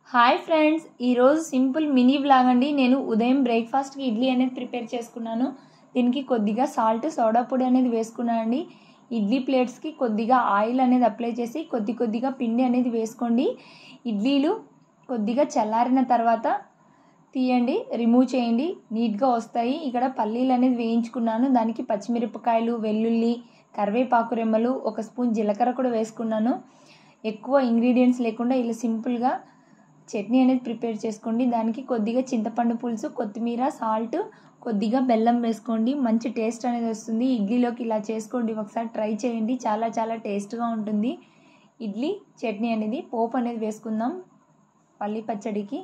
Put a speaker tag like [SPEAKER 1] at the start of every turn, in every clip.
[SPEAKER 1] hi friends ఈరోజు simple mini vlog అండి నేను ఉదయం బ్రేక్ఫాస్ట్కి ఇడ్లీ అనేది ప్రిపేర్ చేసుకున్నాను దీనికి కొద్దిగా సాల్ట్ సోడా పొడి అనేది వేసుకున్నానండి ఇడ్లీ ప్లేట్స్కి కొద్దిగా ఆయిల్ అనేది అప్లై చేసి కొద్ది కొద్దిగా పిండి అనేది వేసుకోండి ఇడ్లీలు కొద్దిగా చల్లారిన తర్వాత తీయండి రిమూవ్ చేయండి నీట్గా వస్తాయి ఇక్కడ పల్లీలు అనేది వేయించుకున్నాను దానికి పచ్చిమిరపకాయలు వెల్లుల్లి కరివేపాకు రెమ్మలు ఒక స్పూన్ జీలకర్ర కూడా వేసుకున్నాను ఎక్కువ ఇంగ్రీడియంట్స్ లేకుండా ఇలా సింపుల్గా చట్నీ అనేది ప్రిపేర్ చేసుకోండి దానికి కొద్దిగా చింతపండు పులుసు కొత్తిమీర సాల్ట్ కొద్దిగా బెల్లం వేసుకోండి మంచి టేస్ట్ అనేది వస్తుంది ఇడ్లీలోకి ఇలా చేసుకోండి ఒకసారి ట్రై చేయండి చాలా చాలా టేస్ట్గా ఉంటుంది ఇడ్లీ చట్నీ అనేది పోపు అనేది వేసుకుందాం పల్లి పచ్చడికి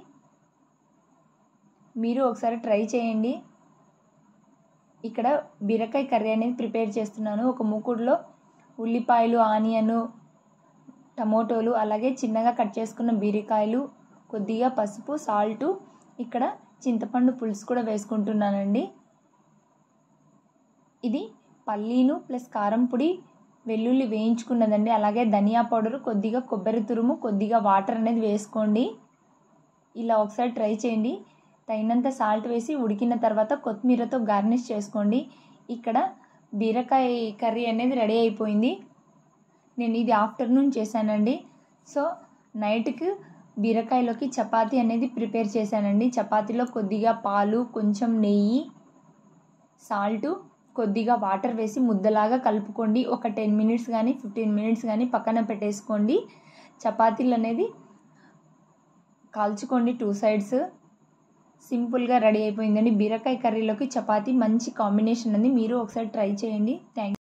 [SPEAKER 1] మీరు ఒకసారి ట్రై చేయండి ఇక్కడ బీరకాయ కర్రీ అనేది ప్రిపేర్ చేస్తున్నాను ఒక మూకుడులో ఉల్లిపాయలు ఆనియన్ టమోటోలు అలాగే చిన్నగా కట్ చేసుకున్న బీరకాయలు కొద్దిగా పసుపు సాల్టు ఇక్కడ చింతపండు పులుసు కూడా వేసుకుంటున్నానండి ఇది పల్లీను ప్లస్ కారం పొడి వెల్లుల్లి వేయించుకున్నదండి అలాగే ధనియా పౌడర్ కొద్దిగా కొబ్బరి తురుము కొద్దిగా వాటర్ అనేది వేసుకోండి ఇలా ఒకసారి ట్రై చేయండి తగినంత సాల్ట్ వేసి ఉడికిన తర్వాత కొత్తిమీరతో గార్నిష్ చేసుకోండి ఇక్కడ బీరకాయ కర్రీ అనేది రెడీ అయిపోయింది నేను ఇది ఆఫ్టర్నూన్ చేశానండి సో నైట్కి బీరకాయలోకి చపాతీ అనేది ప్రిపేర్ చేశానండి చపాతీలో కొద్దిగా పాలు కొంచెం నెయ్యి సాల్టు కొద్దిగా వాటర్ వేసి ముద్దలాగా కలుపుకోండి ఒక టెన్ మినిట్స్ కానీ ఫిఫ్టీన్ మినిట్స్ కానీ పక్కన పెట్టేసుకోండి చపాతీలు అనేది కాల్చుకోండి టూ సైడ్స్ సింపుల్గా రెడీ అయిపోయిందండి బీరకాయ కర్రీలోకి చపాతీ మంచి కాంబినేషన్ అండి మీరు ఒకసారి ట్రై చేయండి థ్యాంక్